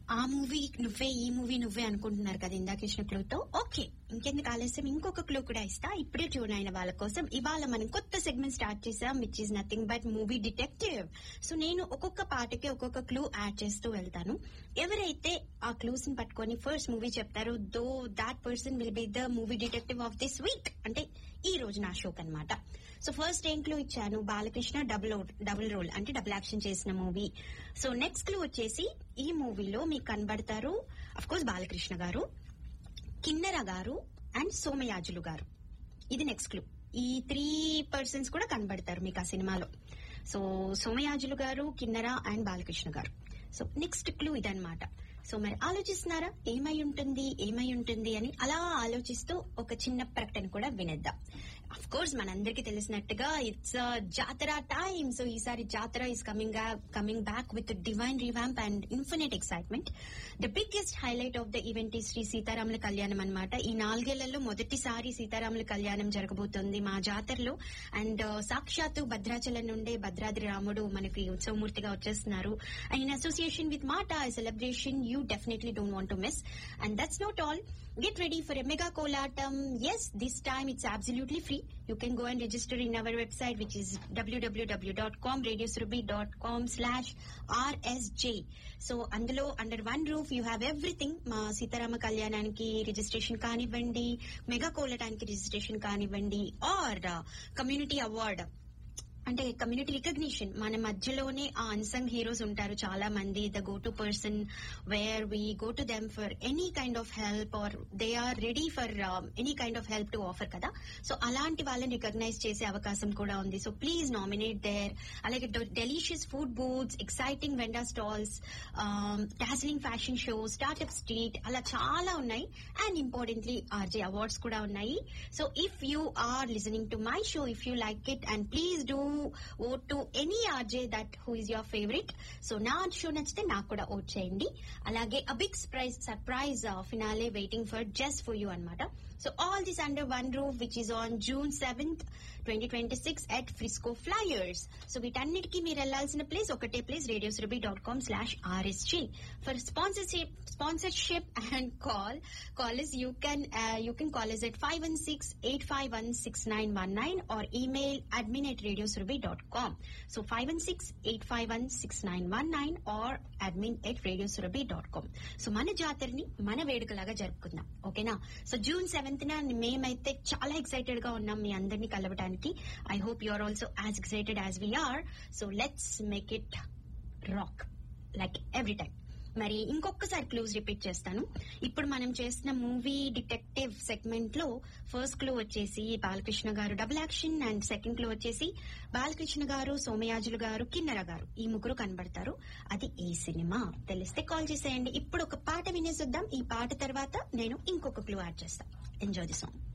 ఆ మూవీ నువ్వే ఈ మూవీ నువ్వే అనుకుంటున్నారు కదా ఇందాక ఇచ్చిన క్లూతో ఓకే ఇంకెందుకు ఆలస్యం ఇంకొక క్లూ కూడా ఇస్తా ఇప్పుడే ట్యూన్ అయిన వాళ్ళ కోసం ఇవాళ మనం కొత్త సెగ్మెంట్ స్టార్ట్ చేసాం which is nothing but movie detective so నేను ఒక్కొక్క పాటకి ఒక్కొక్క క్లూ యాడ్ చేస్తూ వెళ్తాను ఎవరైతే ఆ క్లూస్ ని పట్టుకొని ఫస్ట్ మూవీ చెప్తారో though that person will be the movie detective of this week అంటే ఈ రోజు నా షోక్ అనమాట సో ఫస్ట్ ఏం క్లూ ఇచ్చాను బాలకృష్ణ డబుల్ డబుల్ రోల్ అంటే డబుల్ యాక్షన్ చేసిన మూవీ సో నెక్స్ట్ క్లూ వచ్చేసి ఈ మూవీలో మీకు కనబడతారు అఫ్ కోర్స్ బాలకృష్ణ గారు కిన్నెర గారు అండ్ సోమయాజులు గారు ఇది నెక్స్ట్ క్లూ ఈ త్రీ పర్సన్స్ కూడా కనబడతారు మీకు ఆ సినిమాలో సో సోమయాజులు గారు కిన్నెర అండ్ బాలకృష్ణ గారు సో నెక్స్ట్ క్లూ ఇదన్నమాట సో మరి ఆలోచిస్తున్నారా ఏమై ఉంటుంది ఏమై ఉంటుంది అని అలా ఆలోచిస్తూ ఒక చిన్న ప్రకటన కూడా వినేద్దాం అఫ్ కోర్స్ మనందరికీ తెలిసినట్టుగా ఇట్స్ జాతర టైమ్ సో ఈసారి Jathara is coming coming back with divine revamp and infinite excitement the biggest highlight of the event ఈ శ్రీ సీతారాముల కళ్యాణం అనమాట ఈ నాలుగేళ్లలో మొదటిసారి సీతారాముల కళ్యాణం జరగబోతోంది మా జాతరలో అండ్ సాక్షాత్తు భద్రాచలం నుండే భద్రాద్రి రాముడు మనకి ఉత్సవమూర్తిగా వచ్చేస్తున్నారు and in association with MATA celebration you definitely don't want to miss and that's not all get ready for a mega collatam. Yes, this time it's absolutely free. You can go and register in our website, which is www.com slash rsj. So అందులో under one roof you have everything మా సీతారామ కళ్యాణానికి registration కానివ్వండి mega కోలటానికి registration కానివ్వండి or community award అంటే community recognition మన మధ్యలోనే ఆ అన్సంగ్ హీరోస్ ఉంటారు చాలా మంది the go to person where we go to them for any kind of help or they are ready for any kind of help to offer కదా so అలాంటి వాళ్ళని రికగ్నైజ్ చేసే అవకాశం కూడా ఉంది సో ప్లీజ్ నామినేట్ దేర్ అలాగే delicious food booths exciting vendor stalls Darjeeling fashion show startup street అలా చాలా ఉన్నాయి అండ్ ఇంపార్టెంట్లీ ఆర్జే అవార్డ్స్ కూడా ఉన్నాయి so if you are listening to my show if you like it and please do vote to any RJ that who is your favourite so నా show నచ్చితే నాకు కూడా vote చేయండి అలాగే a big surprise surprise finale waiting for just for you అనమాట so all this under one roof which is on June seventh twenty twenty six at Frisco flyers so వీటన్నిటికీ మీరు వెళ్లాల్సిన ప్లేస్ ఒకటే place radio Surabhi dot com slash RSG for sponsorship sponsorship and call call us you can you can call us at five one six eight five one six nine one nine or email admin at radio Surabhi dot com so five one six eight five one six nine one nine or admin at radio Surabhi dot com so మన జాతరని మన వేడుకలాగా జరుపుకుందాం ఓకేనా so June seventh న మేమైతే చాలా excited గా ఉన్నాం మీ అందరినీ కలవడానికి I hope you are also as excited as we are so let's make it rock like every time మరి ఇంకొకసారి క్లూజ్ రిపీట్ చేస్తాను ఇప్పుడు మనం చేసిన మూవీ డిటెక్టివ్ సెగ్మెంట్ లో ఫస్ట్ క్లూ వచ్చేసి బాలకృష్ణ గారు double action and second clue వచ్చేసి బాలకృష్ణ గారు సోమయాజులు గారు కిన్నెర గారు ఈ ముగ్గురు కనబడతారు అది ఏ సినిమా తెలిస్తే కాల్ చేసేయండి ఇప్పుడు ఒక పాట వినేసిద్దాం ఈ పాట తర్వాత నేను ఇంకొక క్లూ యాడ్ చేస్తాను ఎంజాయ్ ది సాంగ్